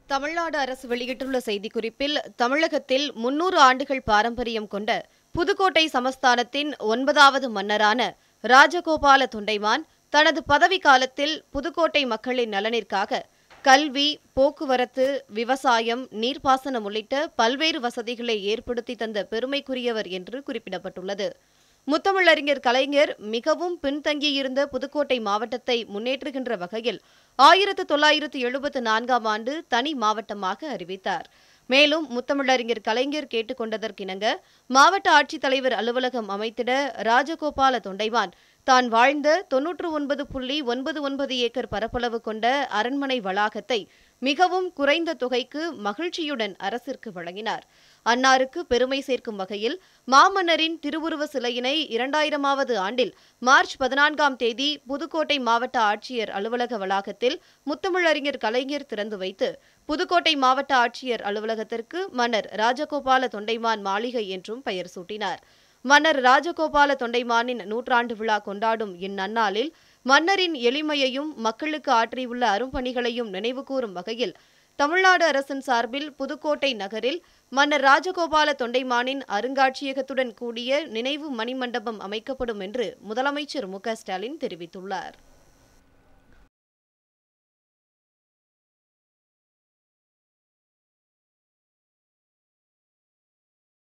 தமிழ்நாடு அரசு வெளியிட்டுள்ள செய்திக்குறிப்பில் தமிழகத்தில் முன்னூறு ஆண்டுகள் பாரம்பரியம் கொண்ட புதுக்கோட்டை சமஸ்தானத்தின் ஒன்பதாவது மன்னரான ராஜகோபால தொண்டைமான் தனது பதவி காலத்தில் புதுக்கோட்டை மக்களின் நலனிற்காக கல்வி போக்குவரத்து விவசாயம் நீர்ப்பாசனம் உள்ளிட்ட பல்வேறு வசதிகளை ஏற்படுத்தி தந்த பெருமைக்குரியவர் என்று குறிப்பிடப்பட்டுள்ளது முத்தமிழறிஞர் கலைஞர் மிகவும் பின்தங்கியிருந்த புதுக்கோட்டை மாவட்டத்தை முன்னேற்றுகின்ற வகையில் ஆயிரத்து தொள்ளாயிரத்து எழுபத்து நான்காம் ஆண்டு தனி மாவட்டமாக அறிவித்தார் மேலும் முத்தமிழறிஞர் கலைஞர் கேட்டுக்கொண்டதற்கிணங்க மாவட்ட ஆட்சித்தலைவர் அலுவலகம் அமைத்திட ராஜகோபால தொண்டைமான் தான் வாழ்ந்த தொன்னூற்று ஒன்பது புள்ளி ஒன்பது ஒன்பது ஏக்கர் பரப்பளவு கொண்ட அரண்மனை வளாகத்தை மிகவும் குறைந்த தொகைக்கு மகிழ்ச்சியுடன் அரசிற்கு வழங்கினார் அன்னாருக்கு பெருமை சேர்க்கும் வகையில் மாமன்னரின் திருவுருவ சிலையினை இரண்டாயிரமாவது ஆண்டில் மார்ச் பதினான்காம் தேதி புதுக்கோட்டை மாவட்ட ஆட்சியர் அலுவலக வளாகத்தில் முத்தமிழறிஞர் கலைஞர் திறந்து வைத்து புதுக்கோட்டை மாவட்ட ஆட்சியர் அலுவலகத்திற்கு மன்னர் ராஜகோபால தொண்டைமான் மாளிகை என்றும் பெயர் சூட்டினார் மன்னர் ராஜகோபால தொண்டைமானின் நூற்றாண்டு விழா கொண்டாடும் இந்நன்னாளில் மன்னரின் எளிமையையும் மக்களுக்கு ஆற்றியுள்ள அரும்பணிகளையும் நினைவுகூரும் வகையில் தமிழ்நாடு அரசின் சார்பில் புதுக்கோட்டை நகரில் மன்னர் ராஜகோபால தொண்டைமானின் அருங்காட்சியகத்துடன் கூடிய நினைவு மணிமண்டபம் அமைக்கப்படும் என்று முதலமைச்சர் மு க ஸ்டாலின் தெரிவித்துள்ளார்